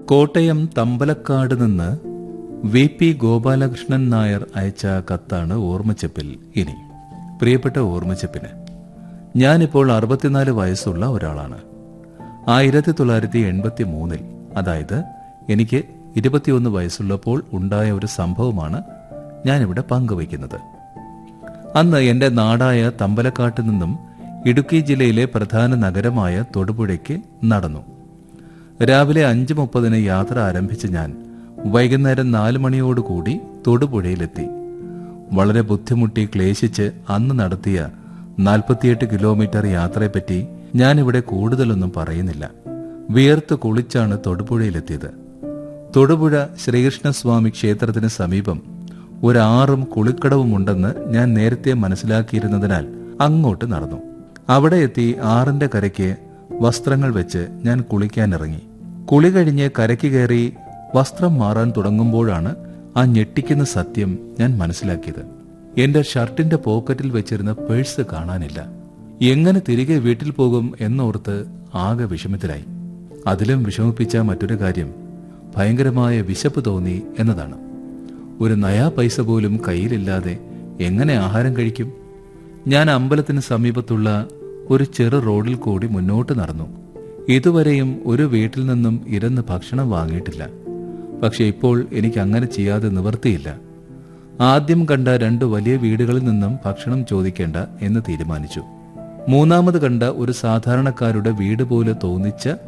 കോട്ടയം തമ്പലക്കാട് നിന്ന് V P Gopalakrishnan Nair അയച്ച കത്താണ് ഓർമ്മച്ചപ്പിൽ ഇനി പ്രിയപ്പെട്ട ഓർമ്മച്ചപ്പിന് ഞാനിപ്പോൾ അറുപത്തിനാല് വയസ്സുള്ള ഒരാളാണ് ആയിരത്തി തൊള്ളായിരത്തി എൺപത്തി മൂന്നിൽ അതായത് എനിക്ക് ഇരുപത്തിയൊന്ന് വയസ്സുള്ളപ്പോൾ ഉണ്ടായ ഒരു സംഭവമാണ് ഞാനിവിടെ പങ്കുവയ്ക്കുന്നത് അന്ന് എന്റെ നാടായ തമ്പലക്കാട്ട് നിന്നും ഇടുക്കി ജില്ലയിലെ പ്രധാന നഗരമായ തൊടുപുഴയ്ക്ക് നടന്നു രാവിലെ അഞ്ച് മുപ്പതിന് യാത്ര ആരംഭിച്ച ഞാൻ വൈകുന്നേരം നാല് മണിയോടുകൂടി തൊടുപുഴയിലെത്തി വളരെ ബുദ്ധിമുട്ടി ക്ലേശിച്ച് അന്ന് നടത്തിയ നാൽപ്പത്തിയെട്ട് കിലോമീറ്റർ യാത്രയെപ്പറ്റി ഞാനിവിടെ കൂടുതലൊന്നും പറയുന്നില്ല വിയർത്ത് കുളിച്ചാണ് തൊടുപുഴയിലെത്തിയത് തൊടുപുഴ ശ്രീകൃഷ്ണസ്വാമി ക്ഷേത്രത്തിന് സമീപം ഒരാറും കുളിക്കടവുമുണ്ടെന്ന് ഞാൻ നേരത്തെ മനസ്സിലാക്കിയിരുന്നതിനാൽ അങ്ങോട്ട് നടന്നു അവിടെ എത്തി ആറിന്റെ കരയ്ക്ക് വസ്ത്രങ്ങൾ വെച്ച് ഞാൻ കുളിക്കാനിറങ്ങി കുളി കഴിഞ്ഞ് കരയ്ക്ക് കയറി വസ്ത്രം മാറാൻ തുടങ്ങുമ്പോഴാണ് ആ ഞെട്ടിക്കുന്ന സത്യം ഞാൻ മനസ്സിലാക്കിയത് എന്റെ ഷർട്ടിന്റെ പോക്കറ്റിൽ വെച്ചിരുന്ന പേഴ്സ് കാണാനില്ല എങ്ങനെ തിരികെ വീട്ടിൽ പോകും എന്നോർത്ത് ആകെ വിഷമത്തിലായി അതിലും വിഷമിപ്പിച്ച മറ്റൊരു കാര്യം ഭയങ്കരമായ വിശപ്പ് തോന്നി എന്നതാണ് ഒരു നയാ പൈസ പോലും കയ്യിലില്ലാതെ എങ്ങനെ ആഹാരം കഴിക്കും ഞാൻ അമ്പലത്തിന് സമീപത്തുള്ള ഒരു ചെറു റോഡിൽ കൂടി മുന്നോട്ട് നടന്നു ഇതുവരെയും ഒരു വീട്ടിൽ നിന്നും ഇരുന്ന് ഭക്ഷണം വാങ്ങിയിട്ടില്ല പക്ഷെ ഇപ്പോൾ എനിക്ക് അങ്ങനെ ചെയ്യാതെ നിവർത്തിയില്ല ആദ്യം കണ്ട രണ്ട് വലിയ വീടുകളിൽ നിന്നും ഭക്ഷണം ചോദിക്കേണ്ട എന്ന് തീരുമാനിച്ചു മൂന്നാമത് കണ്ട ഒരു സാധാരണക്കാരുടെ വീട് പോലെ തോന്നിച്ച